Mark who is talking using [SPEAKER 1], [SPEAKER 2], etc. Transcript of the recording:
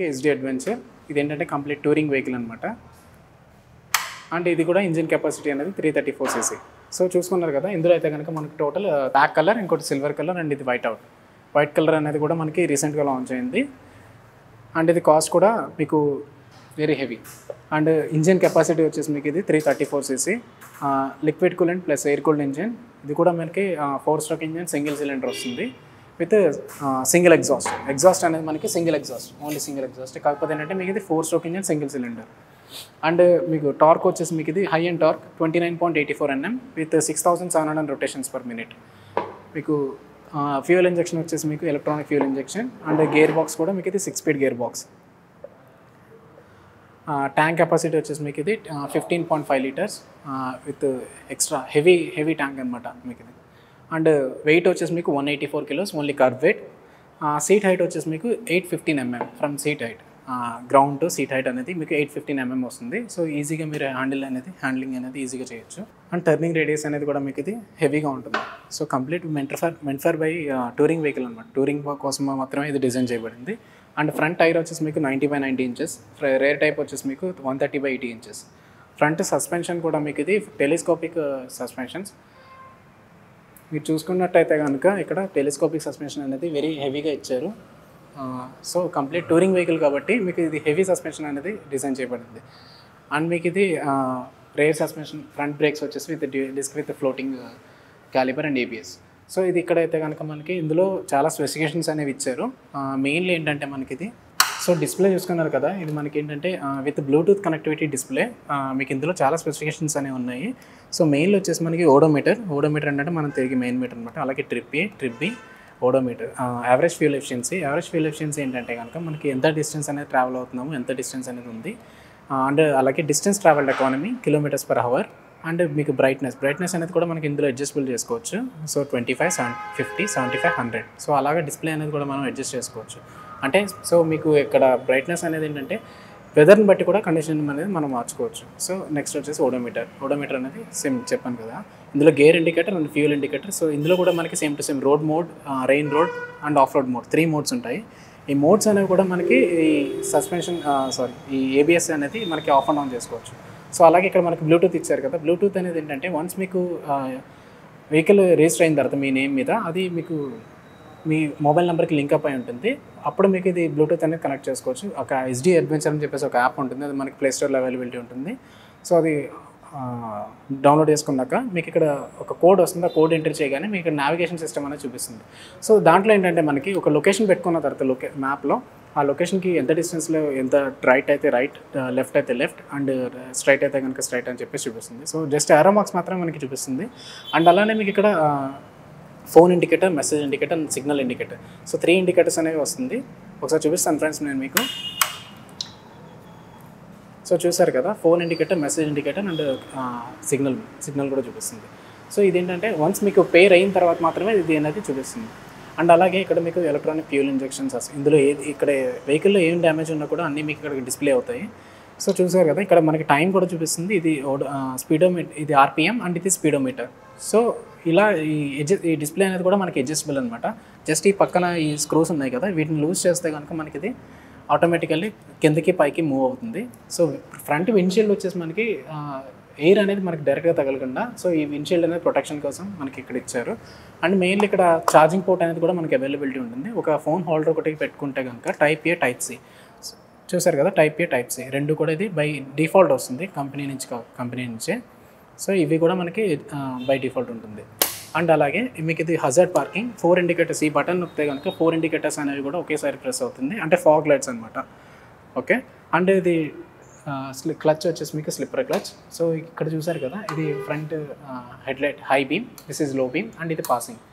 [SPEAKER 1] SD adventure ఇది ఏంటంటే complete touring vehicle అనమాట అండ్ ఇది కూడా ఇంజిన్ కెపాసిటీ అనేది three thirty four CC so చూసుకున్నారు కదా ఇందులో అయితే కనుక మనకి టోటల్ బ్లాక్ కలర్ ఇంకోటి సిల్వర్ కలర్ అండ్ ఇది వైట్ అవుట్ వైట్ కలర్ అనేది కూడా మనకి రీసెంట్గా లాంచ్ అయింది అండ్ ఇది కాస్ట్ కూడా మీకు very heavy and engine capacity వచ్చేసి మీకు ఇది three thirty four CC liquid coolant plus air cooled engine ఇది కూడా మనకి four stroke engine single cylinder వస్తుంది విత్ సింగిల్ ఎగ్జాస్ట్ ఎగ్జాస్ట్ అనేది మనకి single exhaust only single exhaust కాకపోతే ఏంటంటే మీకు ఇది four stroke engine single cylinder and మీకు టార్క్ వచ్చేసి మీకు ఇది high and torque twenty nine point eighty four N M with six thousand seven hundred rotations per minute మీకు ఫ్యూయల్ ఇంజెక్షన్ వచ్చేసి మీకు electronic fuel injection and gear box కూడా మీకు ఇది six speed gear box tank capacity వచ్చేసి మీకు ఇది fifteen point five litres with extra heavy heavy tank అనమాట మీకు ఇది అండ్ వెయిట్ వచ్చేసి మీకు one eighty four kilos only kerb weight seat height వచ్చేసి మీకు eight fifteen MM from seat height ground to seat height అనేది మీకు ఎయిట్ ఫిఫ్టీన్ ఎంఎం వస్తుంది సో ఈజీగా మీరు హ్యాండిల్ అనేది హ్యాండ్లింగ్ అనేది ఈజీగా చేయొచ్చు అండ్ టర్నింగ్ రేడియస్ అనేది కూడా మీకు ఇది హెవీగా ఉంటుంది సో కంప్లీట్ మెంటర్ఫర్ మెంటఫర్ బై టూరింగ్ వెహికల్ అనమాట టూరింగ్ కోసం మాత్రమే ఇది డిజైన్ చేయబడింది అండ్ ఫ్రంట్ టైర్ వచ్చేసి మీకు ninety by ninety inches rear tyre వచ్చేసి మీకు one thirty by eighty inches front suspension కూడా మీకు ఇది టెలిస్కోపిక్ సస్పెన్షన్స్ మీరు చూసుకున్నట్టయితే కనుక ఇక్కడ టెలిస్కోపిక్ సస్పెన్షన్ అనేది వెరీ హెవీగా ఇచ్చారు సో కంప్లీట్ టూరింగ్ వెహికల్ కాబట్టి మీకు ఇది హెవీ సస్పెన్షన్ అనేది డిజైన్ చేయబడింది అండ్ మీకు ఇది రేర్ సస్పెన్షన్ ఫ్రంట్ బ్రేక్స్ వచ్చేసి with disc with floating caliper and ABS so ఇది ఇక్కడైతే కనుక మనకి ఇందులో చాలా స్పెసిఫికేషన్స్ అనేవి ఇచ్చారు మెయిన్లీ ఏంటంటే మనకి ఇది సో డిస్ప్లే చూసుకున్నారు కదా ఇది మనకి ఏంటంటే విత్ బ్లూటూత్ కనెక్టివిటీ డిస్ప్లే మీకు ఇందులో చాలా స్పెసిఫికేషన్స్ అనేవి ఉన్నాయి సో మెయిన్లో వచ్చేసి మనకి ఓడోమీటర్ ఓడోమీటర్ అంటే మనం తిరిగి మెయిన్ మీటర్ అనమాట అలాగే trip A trip B odometer average fuel efficiency average fuel efficiency ఏంటంటే కనుక మనకి ఎంత డిస్టెన్స్ అనేది ట్రావెల్ అవుతున్నాము ఎంత డిస్టెన్స్ అనేది ఉంది అండ్ అలాగే distance travelled economy kilometres per hour and మీకు బ్రైట్నెస్ బ్రైట్నెస్ అనేది కూడా మనకి ఇందులో అడ్జస్టబుల్ చేసుకోవచ్చు so twenty five seven fifty seventy five hundred so అలాగే డిస్ప్లే అనేది కూడా మనం అడ్జస్ట్ చేసుకోవచ్చు అంటే సో మీకు ఇక్కడ బ్రైట్నెస్ అనేది ఏంటంటే వెదర్ని బట్టి కూడా కండిషన్ అనేది మనం మార్చుకోవచ్చు సో నెక్స్ట్ వచ్చేసి ఓడోమీటర్ ఓడోమీటర్ అనేది సేమ్ చెప్పాను కదా ఇందులో gear indicator and fuel indicator so ఇందులో కూడా మనకి same to same road mode rain road and off road mode three modes ఉంటాయి ఈ మోడ్స్ అనేవి కూడా మనకి ఈ సస్పెన్షన్ సారీ ఈ ఏబిఎస్ అనేది మనకి ఆఫ్ అండ్ ఆన్ చేసుకోవచ్చు సో అలాగే ఇక్కడ మనకి బ్లూటూత్ ఇచ్చారు కదా బ్లూటూత్ అనేది ఏంటంటే వన్స్ మీకు వెహికల్ రిజిస్టర్ అయిన తర్వాత మీ నేమ్ మీద అది మీకు మీ మొబైల్ నెంబర్కి లింక్ అప్ అయి ఉంటుంది అప్పుడు మీకు ఇది బ్లూటూత్ అనేది కనెక్ట్ చేసుకోవచ్చు ఒక ఎస్డి అడ్వెంచర్ అని చెప్పేసి ఒక యాప్ ఉంటుంది అది మనకి ప్లేస్టోర్లో అవైలబిలిటీ ఉంటుంది సో అది డౌన్లోడ్ చేసుకున్నాక మీకు ఇక్కడ ఒక కోడ్ వస్తుంది ఆ కోడ్ ఎంటర్ చేయగానే మీకు నావిగేషన్ సిస్టమ్ అనేది చూపిస్తుంది సో దాంట్లో ఏంటంటే మనకి ఒక లొకేషన్ పెట్టుకున్న తర్వాత లొకే మ్యాప్లో ఆ లొకేషన్కి ఎంత డిస్టెన్స్లో ఎంత రైట్ అయితే రైట్ లెఫ్ట్ అయితే లెఫ్ట్ అండ్ స్ట్రైట్ అయితే కనుక స్ట్రైట్ అని చెప్పేసి చూపిస్తుంది సో జస్ట్ ఆరో మార్క్స్ మాత్రమే మనకి చూపిస్తుంది అండ్ అలానే మీకు ఇక్కడ phone indicator message indicator and signal indicator so three indicators అనేవి వస్తుంది ఒకసారి చూపిస్తాను ఫ్రెండ్స్ నేను మీకు సో చూసారు కదా phone indicator message indicator and signal signal కూడా చూపిస్తుంది సో ఇదేంటంటే వన్స్ మీకు పేర్ అయిన తర్వాత మాత్రమే ఇది అనేది చూపిస్తుంది అండ్ అలాగే ఇక్కడ మీకు ఎలక్ట్రానిక్ ఫ్యూల్ ఇంజెక్షన్స్ వస్తాయి ఇందులో ఏది ఇక్కడ వెహికల్లో ఏం డ్యామేజ్ ఉన్నా కూడా అన్నీ మీకు ఇక్కడ డిస్ప్లే అవుతాయి సో చూసారు కదా ఇక్కడ మనకి టైం కూడా చూపిస్తుంది ఇది స్పీడోమీటర్ ఇది ఆర్పిఎం అండ్ ఇది స్పీడోమీటర్ సో ఇలా ఈ ఎడ్జ ఈ డిస్ప్లే అనేది కూడా మనకి అడ్జస్టబుల్ అనమాట జస్ట్ ఈ పక్కన ఈ స్క్రూస్ ఉన్నాయి కదా వీటిని లూజ్ చేస్తే కనుక మనకి ఇది ఆటోమేటికల్లీ కిందకి పైకి మూవ్ అవుతుంది సో ఫ్రంట్ విండ్షీల్డ్ వచ్చేసి మనకి ఎయిర్ అనేది మనకి డైరెక్ట్గా తగలకుండా సో ఈ విండ్షీల్డ్ అనేది ప్రొటెక్షన్ కోసం మనకి ఇక్కడ ఇచ్చారు అండ్ మెయిన్లీ ఇక్కడ ఛార్జింగ్ పోర్ట్ అనేది కూడా మనకి అవైలబిలిటీ ఉంటుంది ఒక ఫోన్ హోల్డర్ ఒకటి పెట్టుకుంటే కనుక టైప్ ఏ టైప్ సి చూసారు కదా టైప్ ఏ టైప్ సి రెండు కూడా ఇది బై డిఫాల్ట్ వస్తుంది కంపెనీ నుంచి కంపెనీ నుంచే సో ఇవి కూడా మనకి బై డిఫాల్ట్ ఉంటుంది అండ్ అలాగే మీకు ఇది హజార్డ్ పార్కింగ్ ఫోర్ ఇండికేటర్స్ ఈ బటన్ నొక్కితే కనుక ఫోర్ ఇండికేటర్స్ అనేవి కూడా ఒకేసారి ప్రెస్ అవుతుంది అంటే ఫాగ్ లైట్స్ అనమాట ఓకే అండ్ ఇది స్లి క్లచ్ వచ్చేసి మీకు స్లిప్పర్ క్లచ్ సో ఇక్కడ చూసారు కదా ఇది front head light high beam this is low beam and ఇది పాసింగ్